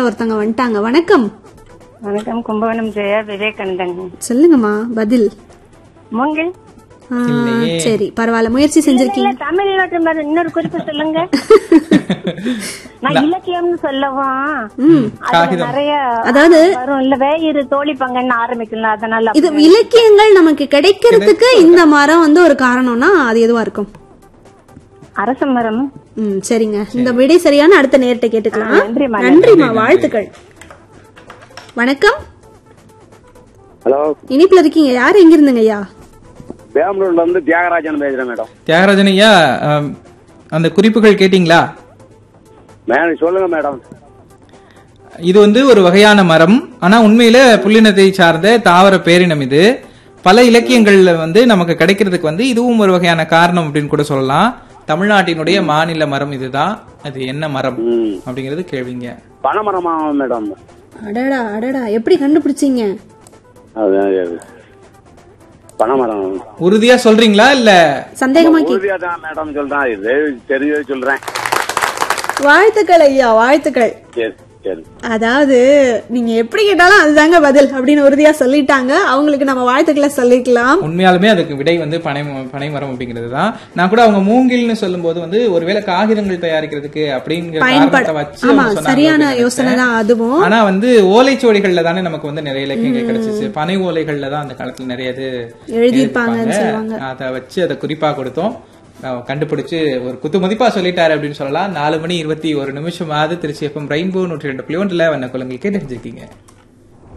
இணைப்புல ஒருத்தவங்க வந்துட்டாங்க வணக்கம் வணக்கம் கும்பகோணம் ஜெயா விவேகானந்தங்க சொல்லுங்கம்மா பதில் மூங்கில் ஆ, சரி பரவாயில்ல முயற்சி செஞ்சிருக்கீங்க இல்ல தமிழ் நாட்டு மாதிரி இன்னொரு குறிப்பு சொல்லுங்க நான் இலக்கியம்னு சொல்லவும் ம். அதுல நிறைய அதாவது வரும் இல்ல வேயிரு தோழி பங்கன்னு ஆரம்பிக்கலாம் அதனால இது இலக்கியங்கள் நமக்கு கிடைக்கிறதுக்கு இந்த மரம் வந்து ஒரு காரணம்னா அது எதுவா இருக்கும் அரச மரம் ம் சரிங்க இந்த விடை சரியான அடுத்த நேரத்தை கேட்டுக்கலாம் நன்றிம்மா, நன்றிமா வாழ்த்துக்கள் வணக்கம் ஹலோ இனிப்புல இருக்கீங்க யார் எங்க இருந்துங்க ஐயா பெங்களூர்ல இருந்து தியாகராஜன் பேசுறேன் மேடம் தியாகராஜன் ஐயா ஆம், அந்த குறிப்புகள் கேட்டீங்களா மேடம் சொல்லுங்க மேடம் இது வந்து ஒரு வகையான மரம் ஆனா உண்மையில புல்லினத்தை சார்ந்த தாவர பேரினம் இது பல இலக்கியங்கள்ல வந்து நமக்கு கிடைக்கிறதுக்கு வந்து இதுவும் ஒரு வகையான காரணம் அப்படின்னு கூட சொல்லலாம் தமிழ்நாட்டினுடைய மாநில மரம் இதுதான் அது என்ன மரம் ம். அப்படிங்கிறது கேள்விங்க பனைமரமா மேடம் அடடா அடடா எப்படி கண்டுபிடிச்சீங்க அது அது. பனைமரம் உறுதியா சொல்றீங்களா இல்ல சந்தேகமா கே உறுதியா தான் மேடம் சொல்றேன் இது தெரிஞ்சது சொல்றேன் வாழ்த்துக்கள் ஐயா வாழ்த்துக்கள் சரி சரி அதாவது நீங்க எப்படி கேட்டாலும் அதுதாங்க பதில் அப்படின்னு உறுதியா சொல்லிட்டாங்க அவங்களுக்கு நம்ம வாழ்த்துக்களை சொல்லிக்கலாம் உண்மையாலுமே அதுக்கு விடை வந்து பனை பனைமரம் அப்படிங்கிறது தான் நான் கூட அவங்க மூங்கில்னு சொல்லும்போது வந்து ஒருவேளை காகிதங்கள் தயாரிக்கிறதுக்கு அப்படிங்கிற பயன்பட காரணத்தை வச்சு ஆமா அவங்க சொன்னாங்க சரியான அப்படின்னு யோசனை நினைச்சேன். தான் அதுவும் ஆனா வந்து ஓலைச்சுவடிகள்ல தானே நமக்கு வந்து நிறைய இலக்கியங்கள் கிடைச்சிச்சு பனை ஓலைகள்ல தான் அந்த காலத்துல நிறைய இது எழுதியிருப்பாங்கன்னு எழுதியிருப்பாங்க. சொல்லுவாங்க. அதை வச்சு அதை குறிப்பா கொடுத்தோம் அஹ் கண்டுபிடிச்சு ஒரு குத்து மதிப்பா சொல்லிட்டாரு அப்படின்னு சொல்லலாம் நாலு மணி இருபத்தி ஒரு நிமிஷமாவது திருச்சி எஃப்எம் ரெயின்போ நூற்றி ரெண்டு புள்ளி ஒன்றுல வண்ண குழந்தைக்கு தெரிஞ்சிருக்கீங்க